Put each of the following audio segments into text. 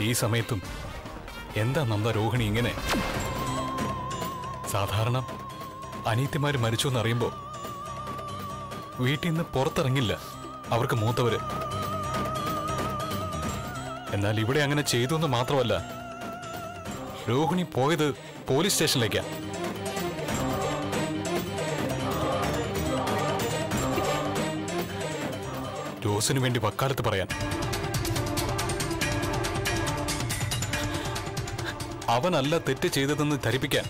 ഈ സമയത്തും എന്താ നന്ദ രോഹിണി ഇങ്ങനെ സാധാരണ അനീത്തിമാര് മരിച്ചു എന്നറിയുമ്പോ വീട്ടിൽ നിന്ന് പുറത്തിറങ്ങില്ല അവർക്ക് മൂത്തവര് എന്നാൽ ഇവിടെ അങ്ങനെ ചെയ്തു എന്ന് മാത്രമല്ല രോഹിണി പോയത് പോലീസ് സ്റ്റേഷനിലേക്കാ ജോസിന് വേണ്ടി വക്കാലത്ത് പറയാൻ അവനല്ല തെറ്റ് ചെയ്തതെന്ന് ധരിപ്പിക്കാൻ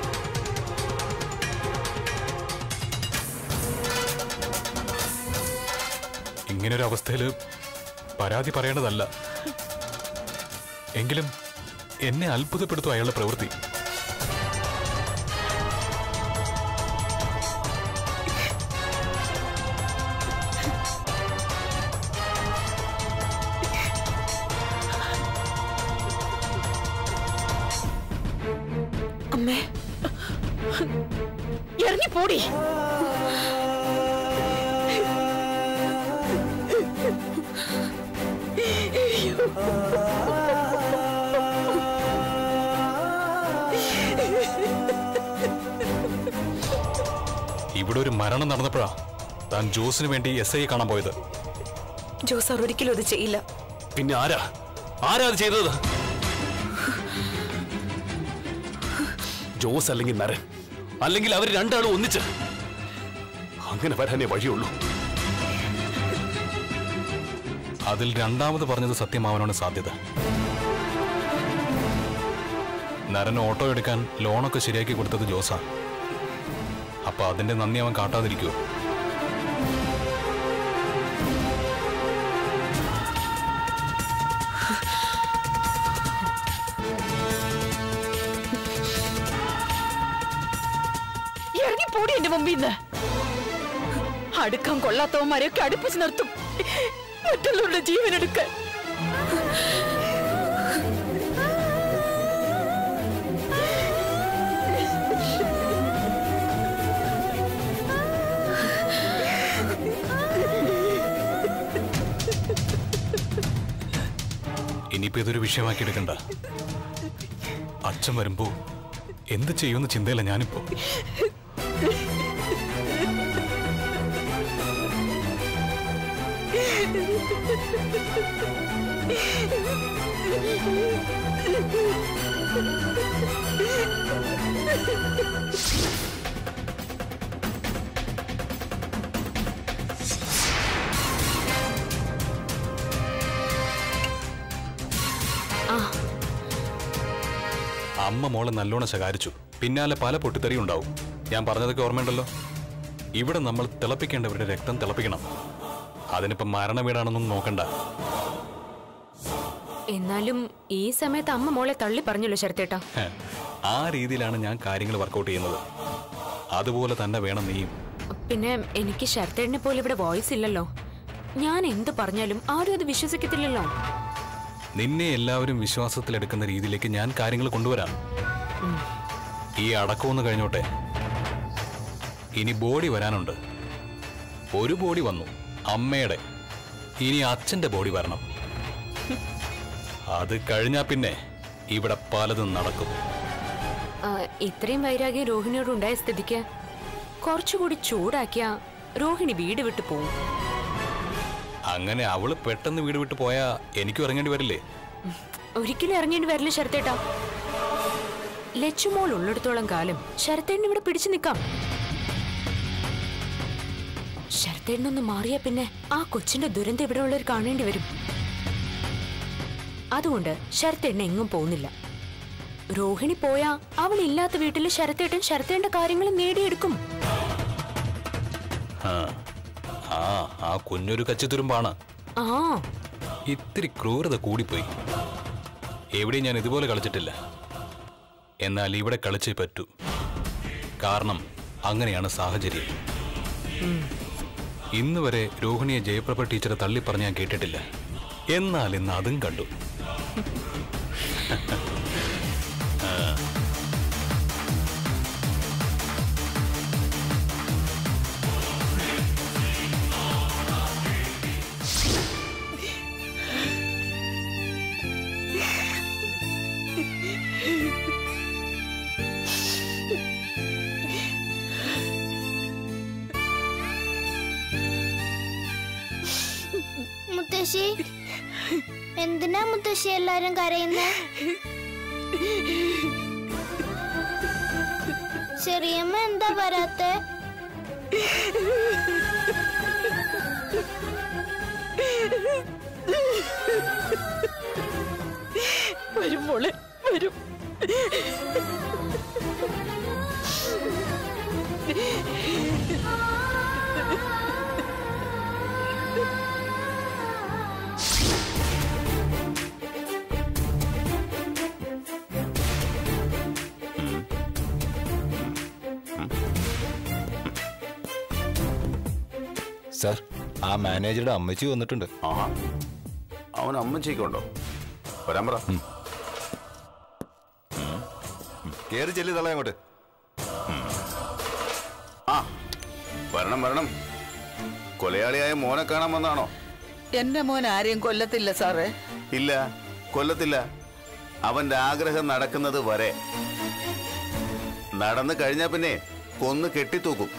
ഇങ്ങനൊരു അവസ്ഥയിൽ പരാതി പറയേണ്ടതല്ല എങ്കിലും എന്നെ അത്ഭുതപ്പെടുത്തും അയാളുടെ പ്രവൃത്തി അമ്മേ ഇറങ്ങി പോടി ഇവിടെ ഒരു മരണം നടന്നപ്പോഴാ താൻ ജോസിന് വേണ്ടി എസ് ഐ കാണാൻ പോയത് ജോസ് അവർ ഒരിക്കലും അത് ചെയ്യില്ല പിന്നെ ആരാ ആരാ അത് ചെയ്തത് ജോസ് അല്ലെങ്കിൽ നരൻ അല്ലെങ്കിൽ അവർ രണ്ടാളും ഒന്നിച്ച് അങ്ങനെ വരാനേ വഴിയുള്ളൂ അതിൽ രണ്ടാമത് പറഞ്ഞത് സത്യമാവാനാണ് സാധ്യത നരന് ഓട്ടോ എടുക്കാൻ ലോണൊക്കെ ശരിയാക്കി കൊടുത്തത് ജോസാ അപ്പൊ അതിന്റെ നന്ദി അവൻ കാട്ടാതിരിക്കുമോ ഇറങ്ങി പോടി എന്റെ മുമ്പിൽ നിന്ന് അടുക്കാൻ കൊള്ളാത്തവന്മാരെയൊക്കെ അടുപ്പിച്ച് നിർത്തും മറ്റുള്ളവരുടെ ജീവൻ എടുക്കാൻ ഇനിയിപ്പോ ഇതൊരു വിഷയമാക്കി എടുക്കണ്ട അച്ഛൻ വരുമ്പോ എന്ത് ചെയ്യുമെന്ന് ചിന്തയില്ല ഞാനിപ്പോ അമ്മ മോളെ നല്ലോണം ശകാരിച്ചു പിന്നാലെ പല പൊട്ടിത്തെറിയും ഉണ്ടാവും ഞാൻ പറഞ്ഞതൊക്കെ ഓർമ്മയുണ്ടല്ലോ ഇവിടെ നമ്മൾ തിളപ്പിക്കേണ്ടവരുടെ രക്തം തിളപ്പിക്കണം അതിനിപ്പം മരണ വീടാണെന്നും നോക്കണ്ട എന്നാലും ഈ സമയത്ത് അമ്മ മോളെ തള്ളി പറഞ്ഞല്ലോ ശരത്തേട്ടാ ഹെ, ആ രീതിയിലാണ് ഞാൻ കാര്യങ്ങൾ വർക്കൗട്ട് ചെയ്യുന്നത് അതുപോലെ തന്നെ വേണം നീയും പിന്നെ എനിക്ക് ശരത്തേടിനെ പോലെ ഇവിടെ വോയിസ് ഇല്ലല്ലോ ഞാൻ എന്ത് പറഞ്ഞാലും ആരും അത് വിശ്വസിക്കത്തില്ലല്ലോ നിന്നെ എല്ലാവരും വിശ്വാസത്തിലെടുക്കുന്ന രീതിയിലേക്ക് ഞാൻ കാര്യങ്ങൾ കൊണ്ടുവരാം ഈ അടക്കമൊന്ന് കഴിഞ്ഞോട്ടെ ഇനി ബോഡി വരാനുണ്ട് ഒരു ബോഡി വന്നു അമ്മയുടെ ഇനി അച്ഛന്റെ ബോഡി വരണം അത് കഴിഞ്ഞാ പിന്നെ ഇവിടെ പലതും നടക്കും ആ, ഇത്രയും വൈരാഗ്യം രോഹിണിയോട് ഉണ്ടായ സ്ഥിതിക്ക് കുറച്ചുകൂടി ചൂടാക്കിയ രോഹിണി വീട് വിട്ടു പോവും അങ്ങനെ അവള് പെട്ടെന്ന് വീട് വിട്ട് പോയാ എനിക്കും ഇറങ്ങേണ്ടി വരില്ലേ ഒരിക്കലും ഇറങ്ങേണ്ടി വരില്ല ശരത്തേട്ടാ ലച്ചുമോൾ ഉള്ളിടത്തോളം കാലം ശരത്തേടിന് ഇവിടെ പിടിച്ചു നിൽക്കാം ശരത്തേടിനൊന്ന് മാറിയാ പിന്നെ ആ കൊച്ചിന്റെ ദുരന്തം ഇവിടെ ഉള്ളവർ കാണേണ്ടി വരും അതുകൊണ്ട് ശരത്തേട്ടൻ എങ്ങും പോകുന്നില്ല രോഹിണി പോയാ അവൾ ഇല്ലാത്ത വീട്ടിൽ ശരത്തേട്ടൻ ശരത്തേണ്ട കാര്യങ്ങൾ നേടിയെടുക്കും ആ ആ ആ കുഞ്ഞൊരു കച്ചിത്തുരുമ്പാണ് ആ ഇത്തിരി ക്രൂരത കൂടിപ്പോയി എവിടെയും ഞാൻ ഇതുപോലെ കളിച്ചിട്ടില്ല എന്നാൽ ഇവിടെ കളിച്ചേ പറ്റൂ കാരണം അങ്ങനെയാണ് സാഹചര്യം ഇന്ന് വരെ രോഹിണിയെ ജയപ്രഭ ടീച്ചറെ തള്ളിപ്പറഞ്ഞ് ഞാൻ കേട്ടിട്ടില്ല എന്നാൽ ഇന്ന് അതും കണ്ടു മുത്തശ്ശി എന്തിനാ മുത്തശ്ശി എല്ലാരും കരയുന്നേ ചെറിയമ്മ എന്താ വരാത്തെ വരും മോളെ വരും സാർ ആ മാനേജറുടെ അമ്മച്ചി വന്നിട്ടുണ്ട് ആഹാ അവൻ അമ്മച്ചേക്കുണ്ടോ വരാൻ പറ കേറി ചെല്ലി തള്ളേ അങ്ങോട്ട് ആ വരണം വരണം കൊലയാളിയായ മോനെ കാണാൻ വന്നാണോ എന്റെ മോൻ ആരെയും കൊല്ലത്തില്ല സാറേ ഇല്ല കൊല്ലത്തില്ല അവന്റെ ആഗ്രഹം നടക്കുന്നത് വരെ നടന്നു കഴിഞ്ഞാ പിന്നെ കൊന്ന് കെട്ടിത്തൂക്കും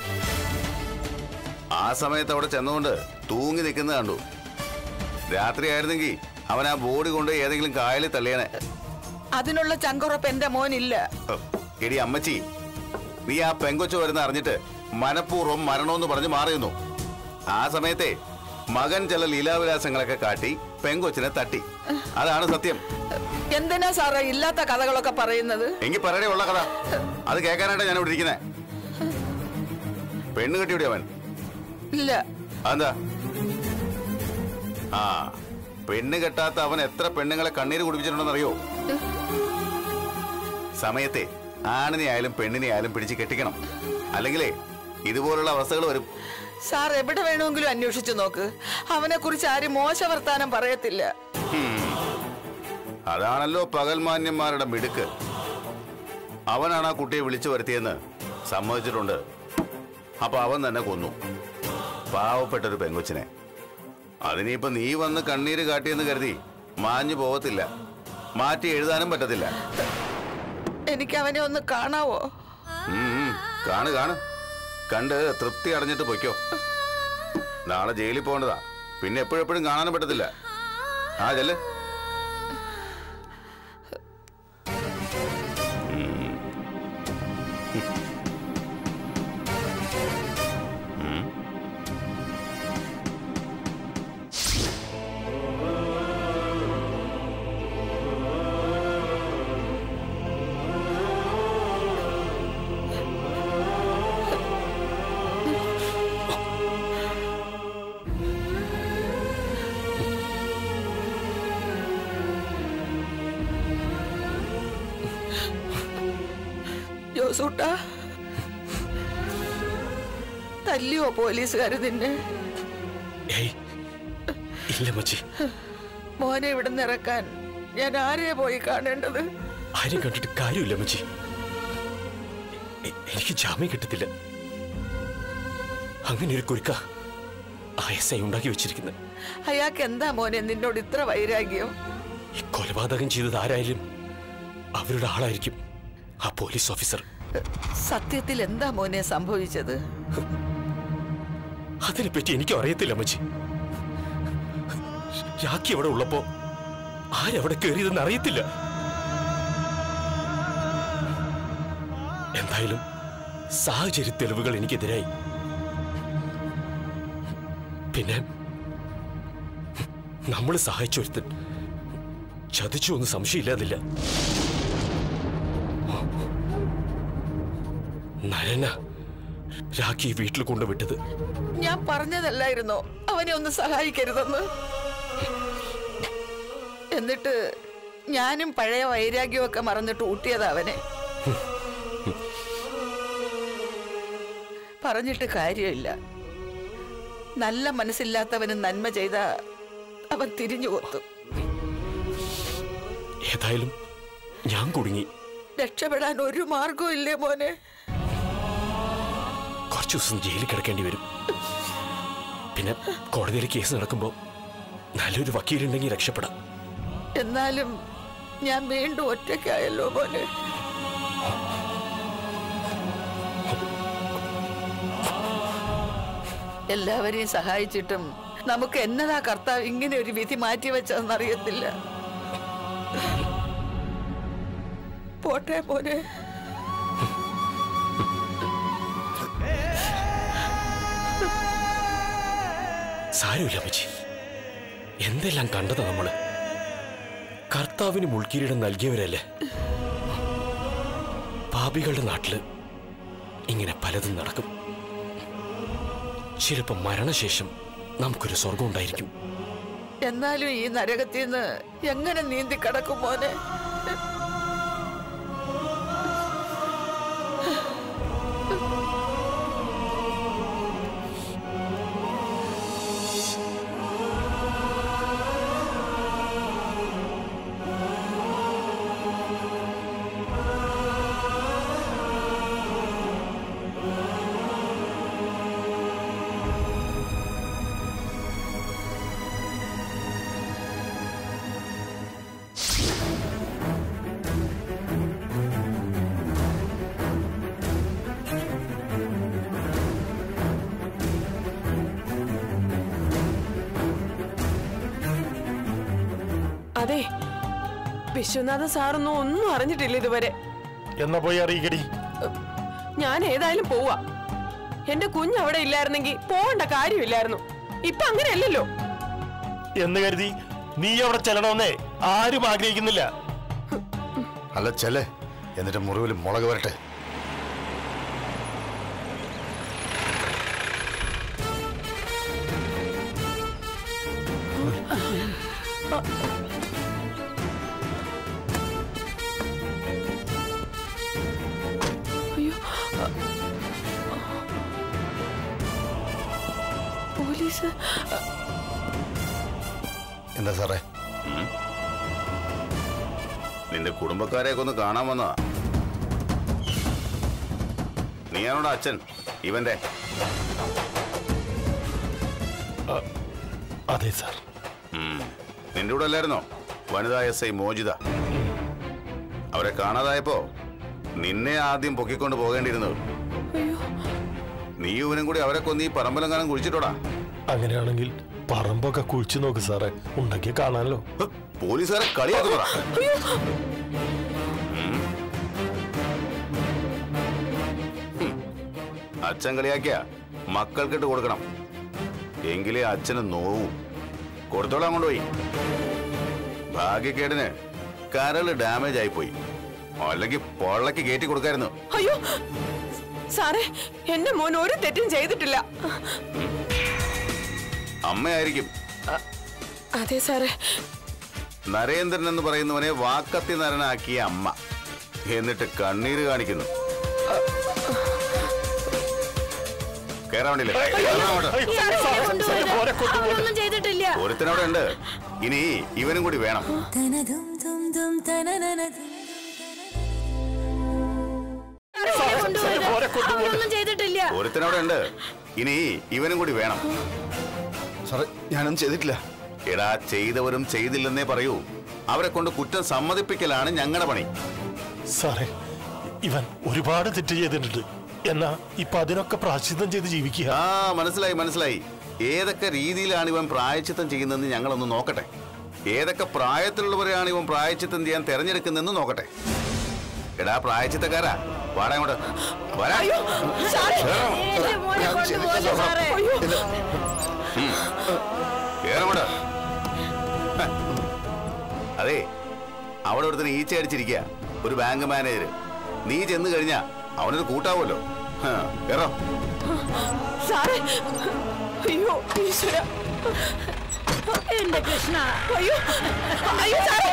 ആ സമയത്ത് അവിടെ ചെന്നുകൊണ്ട് തൂങ്ങി നിൽക്കുന്നത് കണ്ടു രാത്രിയായിരുന്നെങ്കിൽ അവൻ ആ ബോഡി കൊണ്ട് ഏതെങ്കിലും കായലിൽ തള്ളിയനെ അതിനുള്ള ചങ്കുറപ്പ് എന്റെ മോനില്ല ഹ്, എടി അമ്മച്ചി നീ ആ പെങ്കൊച്ചു വരുന്ന അറിഞ്ഞിട്ട് മനഃപൂർവ്വം മരണമെന്ന് പറഞ്ഞ് മാറിയുന്നു ആ സമയത്തെ മകൻ ചില ലീലാവിലാസങ്ങളൊക്കെ കാട്ടി പെങ്കൊച്ചിനെ തട്ടി അതാണ് സത്യം എന്തിനാ സാറേ ഇല്ലാത്ത കഥകളൊക്കെ പറയുന്നത് എങ്കിൽ പറയണേ ഉള്ള കഥ അത് കേൾക്കാനായിട്ടാ ഞാൻ ഇവിടെ ഇരിക്കുന്നത് പെണ്ണ് കെട്ടിയോടി അവൻ ഇല്ല അതെന്താ ആ പെണ്ണ് കെട്ടാത്ത അവൻ എത്ര പെണ്ണുങ്ങളെ കണ്ണീര് കുടിപ്പിച്ചിട്ടുണ്ടെന്ന് അറിയോ സമയത്തെ ആണിനെ ആയാലും പെണ്ണിനെ ആയാലും പിടിച്ച് കെട്ടിക്കണം അല്ലെങ്കിലേ ഇതുപോലുള്ള അവസ്ഥകൾ വരും സാർ എവിടെ വേണമെങ്കിലും അന്വേഷിച്ചു നോക്ക് അവനെ കുറിച്ച് ആരും മോശ വർത്താനം പറയത്തില്ല അതാണല്ലോ പകൽമാന്യന്മാരുടെ മിടുക്ക് അവനാണ് ആ കുട്ടിയെ വിളിച്ചു വരുത്തിയെന്ന് സമ്മതിച്ചിട്ടുണ്ട് അപ്പൊ അവൻ തന്നെ കൊന്നു പാവപ്പെട്ടൊരു പെങ്കൊച്ചിനെ അതിനിപ്പോ നീ വന്ന് കണ്ണീര് കാട്ടിയെന്ന് കരുതി മാഞ്ഞു പോകത്തില്ല മാറ്റി എഴുതാനും പറ്റത്തില്ല എനിക്ക് അവനെ ഒന്ന് കാണാവോ ഉം, ഉം. കാണ് കാണ് കണ്ട് തൃപ്തി അടഞ്ഞിട്ട് പൊയ്ക്കോ നാളെ ജയിലിൽ പോകേണ്ടതാ പിന്നെ എപ്പോഴെപ്പോഴും കാണാനും പറ്റത്തില്ല ആ ചെല്ല് ജോസൂട്ട തല്ലിയോ പോലീസുകാര് നിന്നെ ഏയ് ഇല്ല മച്ചി മോനെ ഇവിടെ ഇറക്കാൻ ഞാൻ ആരെയാ പോയി കാണേണ്ടത് ആരും കണ്ടിട്ട് കാര്യമില്ല മച്ചി എ- എനിക്ക് ജാമ്യം കിട്ടത്തില്ല അങ്ങനെ ഒരു കുരുക്ക ആ എസ് ഐ ഉണ്ടാക്കി വെച്ചിരിക്കുന്നത് അയാൾക്ക് എന്താ മോനെ നിന്നോട് ഇത്ര വൈരാഗ്യം ഈ കൊലപാതകം ചെയ്തത് ആരായാലും അവരുടെ ആളായിരിക്കും ആ പോലീസ് ഓഫീസർ സത്യത്തിൽ എന്താ മോനെ സംഭവിച്ചത് അതിനെപ്പറ്റി എനിക്കും അറിയത്തില്ല അമ്മച്ചി രാഖി അവിടെ ഉള്ളപ്പോ ആരവിടെ കയറിയതെന്ന് അറിയത്തില്ല എന്തായാലും സാഹചര്യ തെളിവുകൾ എനിക്കെതിരായി പിന്നെ നമ്മൾ സഹായിച്ചൊരുത്തൻ ചതിച്ചു ഒന്ന് സംശയമില്ലാതില്ല നരന രാഖി വീട്ടിൽ കൊണ്ടുവിട്ടത് ഞാൻ പറഞ്ഞതല്ലായിരുന്നോ അവനെ ഒന്ന് സഹായിക്കരുതെന്ന് എന്നിട്ട് ഞാനും പഴയ വൈരാഗ്യമൊക്കെ മറന്നിട്ട് ഊട്ടിയതാ അവനെ പറഞ്ഞിട്ട് കാര്യമില്ല നല്ല മനസ്സില്ലാത്തവന് നന്മ ചെയ്ത അവൻ തിരിഞ്ഞു കൊത്തും ഏതായാലും ഞാൻ കുടുങ്ങി രക്ഷപ്പെടാൻ ഒരു മാർഗവും ഇല്ലേ മോനെ കുറച്ചു ദിവസം ജയിലിൽ കിടക്കേണ്ടി വരും പിന്നെ കോടതിയിൽ കേസ് നടക്കുമ്പോൾ നല്ലൊരു വക്കീലുണ്ടെങ്കിൽ രക്ഷപ്പെടാം എന്നാലും ഞാൻ വീണ്ടും ഒറ്റയ്ക്കായല്ലോ മോനെ എല്ലാവരെയും സഹായിച്ചിട്ടും നമുക്ക് എന്നതാ കർത്താവ് ഇങ്ങനെ ഒരു വിധി മാറ്റി വെച്ചതെന്നറിയത്തില്ല പോട്ടെ പോരെ സാരമില്ല അമ്മച്ചി എന്തെല്ലാം കണ്ടതാ നമ്മള് കർത്താവിന് മുൾക്കിരീടം നൽകിയവരല്ലേ പാപികളുടെ നാട്ടില് ഇങ്ങനെ പലതും നടക്കും ചിലപ്പോ മരണശേഷം നമുക്കൊരു സ്വർഗം ഉണ്ടായിരിക്കും എന്നാലും ഈ നരകത്തിൽ നിന്ന് എങ്ങനെ നീന്തി കടക്കും മോനെ അതെ വിശ്വനാഥൻ സാറൊന്നും ഒന്നും അറിഞ്ഞിട്ടില്ല ഇതുവരെ എന്നാ പോയി അറിയിക്കടി ഞാൻ ഏതായാലും പോവാ എന്റെ കുഞ്ഞ് അവിടെ ഇല്ലായിരുന്നെങ്കിൽ പോവേണ്ട കാര്യമില്ലായിരുന്നു ഇപ്പൊ അങ്ങനെയല്ലല്ലോ എന്ന് കരുതി നീ അവിടെ ചെല്ലണമെന്നേ ആരും ആഗ്രഹിക്കുന്നില്ല അല്ല ചെല്ലേ എന്നിട്ട് മുറിവിൽ മുളക് വരട്ടെ പോലീസ് എന്താ സാറേ നിന്റെ കുടുംബക്കാരെയൊക്കെ ഒന്ന് കാണാൻ വന്നതാ നീയാണോടാ അച്ഛൻ ഇവന്റെ അതെ സാർ ഉം. നിന്റെ കൂടെ അല്ലായിരുന്നോ വനിതാ എസ് ഐ മോചിത അവരെ കാണാതായപ്പോ നിന്നെ ആദ്യം പൊക്കിക്കൊണ്ട് പോകേണ്ടിയിരുന്നത് നീ ഇവനും കൂടി അവരെ കൊന്ന് ഈ പറമ്പലെങ്ങാനും കുഴിച്ചിട്ടോടാ അങ്ങനെയാണെങ്കിൽ പറമ്പൊക്കെ കുഴിച്ചു നോക്ക് സാറേ ഉണ്ടെങ്കിൽ കാണാമല്ലോ ഹ്, പോലീസുകാരെ കളിയാക്കുന്നതാ ഉം. ഹും. അച്ഛൻ കളിയാക്കിയ മക്കൾക്കിട്ട് കൊടുക്കണം എങ്കിലേ അച്ഛന് നോവും കൊടുത്തോളാൻ കൊണ്ടുപോയി ഭാഗ്യക്കേടിന് കരള് ഡാമേജ് ആയിപ്പോയി അല്ലെങ്കിൽ പൊള്ളക്ക് കയറ്റി കൊടുക്കായിരുന്നു അയ്യോ സാറേ എന്റെ മോൻ ഒരു തെറ്റും ചെയ്തിട്ടില്ല അമ്മയായിരിക്കും അതെ സാറേ നരേന്ദ്രൻ എന്ന് പറയുന്നവനെ വാക്കത്തി നരനാക്കിയ അമ്മ എന്നിട്ട് കണ്ണീര് കാണിക്കുന്നു കേറാൻ വേണ്ടിയില്ലേ? കേറാൻ അങ്ങോട്ട്. അവരൊന്നും ചെയ്തിട്ടില്ല ഒരുത്തനവിടെ ഉണ്ട് ഇനി ഇവനും കൂടി വേണം അവരൊന്നും ചെയ്തിട്ടില്ല ഒരുത്തനവിടെ ഉണ്ട് ഇനി ഇവനും കൂടി വേണം സാറേ ഞാനൊന്നും ചെയ്തിട്ടില്ല എടാ ചെയ്തവരും ചെയ്തില്ലെന്നേ പറയൂ അവരെ കൊണ്ട് കുറ്റം സമ്മതിപ്പിക്കലാണ് ഞങ്ങളുടെ പണി സാറേ ഇവൻ ഒരുപാട് തെറ്റ് ചെയ്തിട്ടുണ്ട് എന്നാ ഇപ്പൊ അതിനൊക്കെ പ്രാശ്ചിത്തം ചെയ്ത് ജീവിക്കുക ആ മനസ്സിലായി മനസ്സിലായി ഏതൊക്കെ രീതിയിലാണ് ഇവൻ പ്രായച്ചിത്തം ചെയ്യുന്നതെന്ന് ഞങ്ങളൊന്ന് നോക്കട്ടെ ഏതൊക്കെ പ്രായത്തിലുള്ളവരെയാണ് ഇവൻ പ്രായച്ചിത്തം ചെയ്യാൻ തെരഞ്ഞെടുക്കുന്നതെന്ന് നോക്കട്ടെ എടാ പ്രായച്ചിത്തക്കാരാ വാടാ ഇങ്ങോട്ട് വരാ കേറാം. എന്റെ മോനെ കൊണ്ടുപോകല്ലേ സാറേ കേറങ്ങോട്ട് ഹ. അതെ അവിടെ ഒരുത്തിന് ഈച്ച അടിച്ചിരിക്കുക ഒരു ബാങ്ക് മാനേജർ നീ ചെന്ന് കഴിഞ്ഞാ അവനൊരു കൂട്ടാവുമല്ലോ ഹ, കേറോ സാറേ അയ്യോ ഈശ്വര എന്റെ കൃഷ്ണ അയ്യോ അയ്യോ സാറേ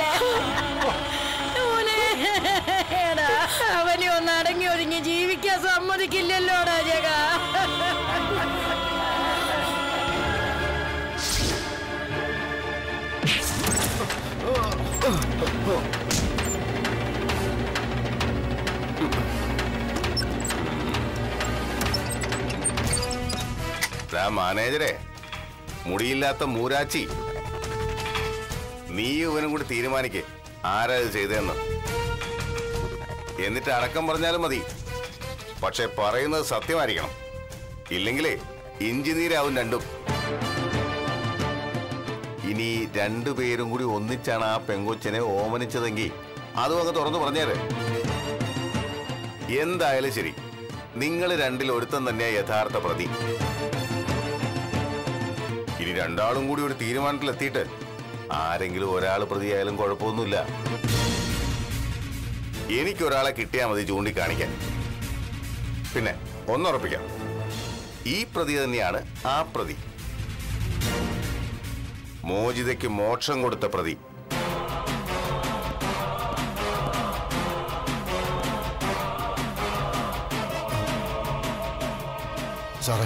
മോനെ എടാ അവനെ ഒന്ന് അടങ്ങി ഒതുങ്ങി ജീവിക്കാൻ സമ്മതിക്കില്ലല്ലോടാ ജഗ ഡാ മാനേജരെ മുടിയില്ലാത്ത മൂരാച്ചി നീ ഇവനും കൂടി തീരുമാനിക്കേ ആരാ ഇത് ചെയ്തതെന്ന് എന്നിട്ട് അടക്കം പറഞ്ഞാലും മതി പക്ഷെ പറയുന്നത് സത്യമായിരിക്കണം ഇല്ലെങ്കിലേ ഇഞ്ചിനീരാവും രണ്ടും ഇനി രണ്ടുപേരും കൂടി ഒന്നിച്ചാണ് ആ പെങ്കൊച്ചിനെ ഓമനിച്ചതെങ്കിൽ അതും അങ്ങ് തുറന്നു പറഞ്ഞേര് എന്തായാലും ശരി നിങ്ങൾ രണ്ടിൽ ഒരുത്തൻ തന്നെയാ യഥാർത്ഥ പ്രതി ഇനി രണ്ടാളും കൂടി ഒരു തീരുമാനത്തിലെത്തിയിട്ട് ആരെങ്കിലും ഒരാൾ പ്രതിയായാലും കുഴപ്പമൊന്നുമില്ല എനിക്കൊരാളെ കിട്ടിയാൽ മതി ചൂണ്ടിക്കാണിക്കാൻ പിന്നെ ഒന്നുറപ്പിക്കാം ഈ പ്രതി തന്നെയാണ് ആ പ്രതി മോചിതയ്ക്ക് മോക്ഷം കൊടുത്ത പ്രതി സാറേ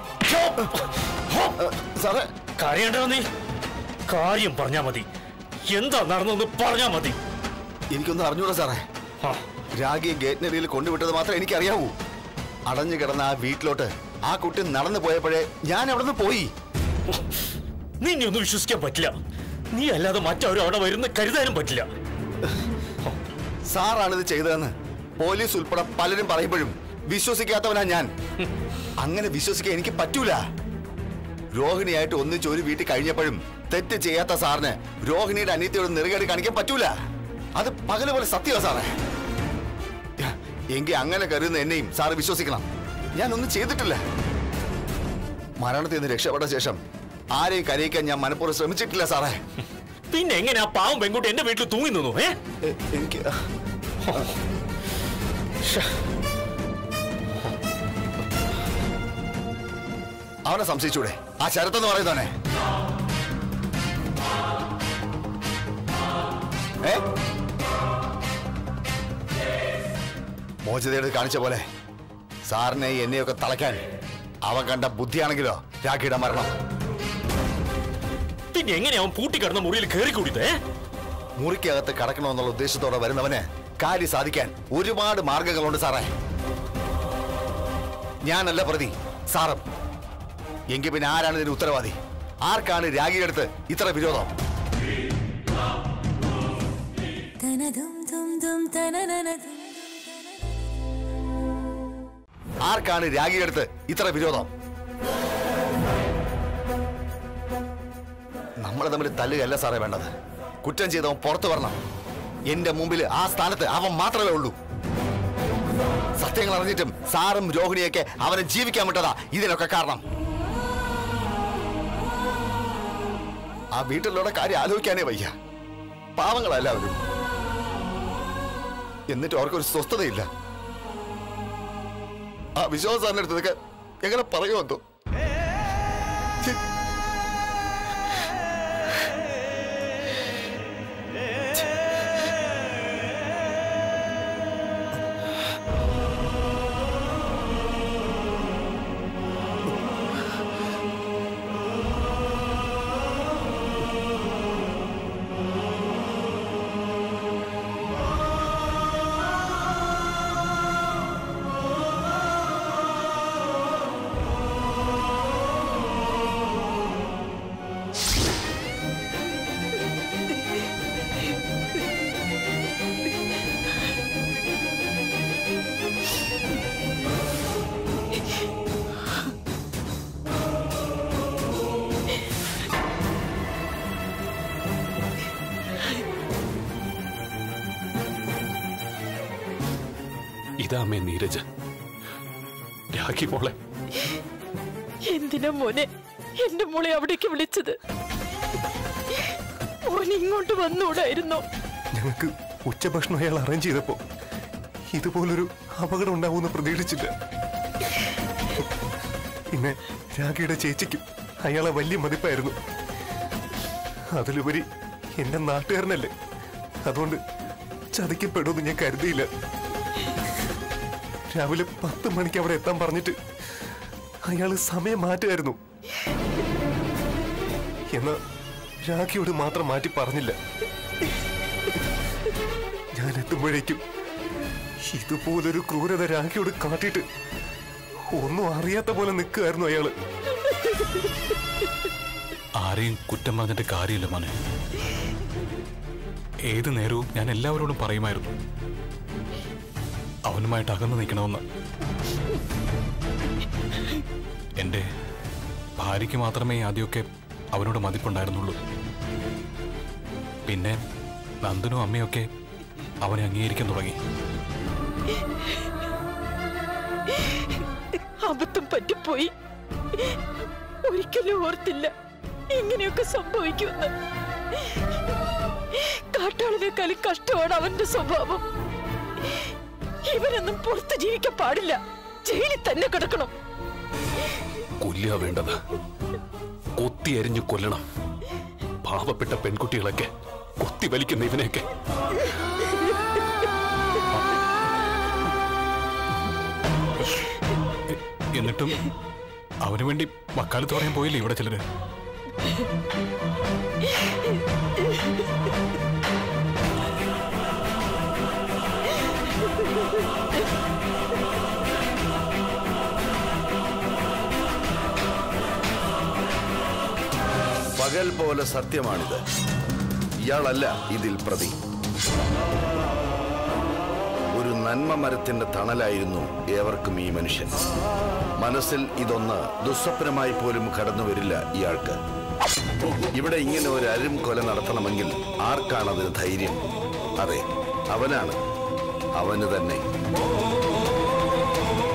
സാറേ കരയണ്ടോ നീ കാര്യം പറഞ്ഞാ മതി എന്താ നടന്നെന്ന് പറഞ്ഞാ മതി എനിക്കൊന്നും അറിഞ്ഞൂടാ സാറേ ആ, രാഗിയെ ഗേറ്റിനരിയിൽ കൊണ്ടുവിട്ടത് മാത്രമേ എനിക്കറിയാവൂ അടഞ്ഞു കിടന്ന ആ വീട്ടിലോട്ട് ആ കുട്ടി നടന്നു പോയപ്പോഴേ ഞാൻ അവിടെ നിന്ന് പോയി നിന്നെ ഒന്നും വിശ്വസിക്കാൻ പറ്റില്ല നീ അല്ലാതെ മറ്റാരും അവിടെ വരുന്ന കരുതാനും പറ്റില്ല സാറാണിത് ചെയ്തതെന്ന് പോലീസ് ഉൾപ്പെടെ പലരും പറയുമ്പോഴും വിശ്വസിക്കാത്തവനാ ഞാൻ അങ്ങനെ വിശ്വസിക്കാൻ എനിക്ക് പറ്റൂല രോഹിണിയായിട്ട് ഒന്നിച്ച് ഒരു വീട്ടിൽ കഴിഞ്ഞപ്പോഴും തെറ്റ് ചെയ്യാത്ത സാറിന് രോഹിണിയുടെ അനിയത്തിയോട് നെറുകേട് കാണിക്കാൻ പറ്റൂല അത് പകല് പോലെ സത്യമാ സാറേ എങ്കിൽ അങ്ങനെ കരുതുന്ന എന്നെയും സാറ് വിശ്വസിക്കണം ഞാൻ ഒന്നും ചെയ്തിട്ടില്ല മരണത്തിൽ നിന്ന് രക്ഷപ്പെട്ട ശേഷം ആരെയും കരയിക്കാൻ ഞാൻ മനഃപൂർവ്വം ശ്രമിച്ചിട്ടില്ല സാറേ പിന്നെ എങ്ങനെ ആ പാവം പെൺകുട്ടി എന്റെ വീട്ടിൽ തൂങ്ങി നിന്നു ഏ എ- എനിക്ക് അവനെ സംശയിച്ചൂടെ ആ ശരത്തെന്ന് പറയുന്നവനെ ഏ മോചിതയുടെ കാണിച്ച പോലെ സാറിനെ എന്നെയൊക്കെ തളയ്ക്കാൻ അവൻ കണ്ട ബുദ്ധിയാണെങ്കിലോ രാഖിയുടെ മരണം പിന്നെ എങ്ങനെ അവൻ പൂട്ടിക്കിടന്ന മുറിയിൽ കയറി കൂടിയത് ഏ മുറിക്കകത്ത് കടക്കണമെന്നുള്ള ഉദ്ദേശത്തോടെ വരുന്നവന് കാര്യം സാധിക്കാൻ ഒരുപാട് മാർഗങ്ങളുണ്ട് സാറേ ഞാനല്ല പ്രതി സാറും എങ്കിൽ പിന്നെ ആരാണ് ഇതിന് ഉത്തരവാദി ആർക്കാണ് രാഗിയുടെ അടുത്ത് ഇത്ര വിരോധം ആർക്കാണ് രാഗിയുടെ അടുത്ത് ഇത്ര വിരോധം നമ്മൾ തമ്മിൽ തല്ലുകയല്ല സാറേ വേണ്ടത് കുറ്റം ചെയ്തവൻ പുറത്തു വരണം എന്റെ മുമ്പിൽ ആ സ്ഥാനത്ത് അവൻ മാത്രമേ ഉള്ളൂ സത്യങ്ങൾ അറിഞ്ഞിട്ടും സാറും രോഹിണിയൊക്കെ അവനെ ജീവിക്കാൻ വിട്ടതാ ഇതിനൊക്കെ കാരണം ആ വീട്ടിലുള്ള കാര്യം ആലോചിക്കാനേ വയ്യ പാവങ്ങളല്ല അവരും എന്നിട്ട് അവർക്കൊരു സ്വസ്ഥതയില്ല ആ വിശ്വാസം സാറിന്റെ അടുത്തതൊക്കെ എങ്ങനെ പറയുമെന്തോ ഛെ. ഇതാ അമ്മേ നീരജ് രാഖി മോളെ എന്തിനാ മോനെ എന്റെ മോളെ അവിടേക്ക് വിളിച്ചത് മോൻ ഇങ്ങോട്ട് വന്നൂടായിരുന്നോ ഞങ്ങൾക്ക് ഉച്ചഭക്ഷണം അയാൾ അറേഞ്ച് ചെയ്തപ്പോ ഇതുപോലൊരു അപകടം ഉണ്ടാവുമെന്ന് പ്രതീക്ഷിച്ചില്ല പിന്നെ രാഖിയുടെ ചേച്ചിക്കും അയാളെ വലിയ മതിപ്പായിരുന്നു അതിലുപരി എന്റെ നാട്ടുകാരനല്ലേ അതുകൊണ്ട് ചതിക്കപ്പെടുമെന്ന് ഞാൻ കരുതിയില്ല രാവിലെ പത്ത് മണിക്ക് അവിടെ എത്താൻ പറഞ്ഞിട്ട് അയാള് സമയം മാറ്റുമായിരുന്നു എന്നാ രാഖിയോട് മാത്രം മാറ്റി പറഞ്ഞില്ല ഞാൻ എത്തുമ്പോഴേക്കും ഇതുപോലൊരു ക്രൂരത രാഖിയോട് കാട്ടിയിട്ട് ഒന്നും അറിയാത്ത പോലെ നിൽക്കുകയായിരുന്നു അയാള് ആരെയും കുറ്റം പറഞ്ഞിട്ട് കാര്യമില്ല മോനെ ഏത് നേരവും ഞാൻ എല്ലാവരോടും പറയുമായിരുന്നു അവനുമായിട്ട് അകന്നു നിൽക്കണമെന്ന് എൻ്റെ ഭാര്യയ്ക്ക് മാത്രമേ ആദ്യമൊക്കെ അവനോട് മതിപ്പുണ്ടായിരുന്നുള്ളൂ പിന്നെ നന്ദനും അമ്മയൊക്കെ അവനെ അംഗീകരിക്കാൻ തുടങ്ങി അബദ്ധം പറ്റിപ്പോയി ഒരിക്കലും ഓർത്തില്ല ഇങ്ങനെയൊക്കെ സംഭവിക്കുമെന്ന് കാട്ടാളിനേക്കാളും കഷ്ടമാണ് അവന്റെ സ്വഭാവം ഇവനൊന്നും പുറത്ത് ജീവിക്കാൻ പാടില്ല ജയിലിൽ തന്നെ കിടക്കണം കൊല്ലുക വേണ്ടത് കൊത്തി എരിഞ്ഞു കൊല്ലണം പാവപ്പെട്ട പെൺകുട്ടികളൊക്കെ കൊത്തി വലിക്കുന്ന ഇവനെയൊക്കെ എന്നിട്ടും അവന് വേണ്ടി വക്കാലത്ത് പറയാൻ പോയില്ലേ ഇവിടെ ചിലര് പകൽ പോലെ സത്യമാണിത് ഇയാളല്ല ഇതിൽ പ്രതി ഒരു നന്മ മരത്തിന്റെ തണലായിരുന്നു ഏവർക്കും ഈ മനുഷ്യൻ മനസ്സിൽ ഇതൊന്ന് ദുസ്വപ്നമായി പോലും കടന്നു വരില്ല ഇയാൾക്ക് ഇവിടെ ഇങ്ങനെ ഒരു അരും കൊല നടത്തണമെങ്കിൽ ആർക്കാണതിന് ധൈര്യം അതെ അവനാണ് അവന് തന്നെ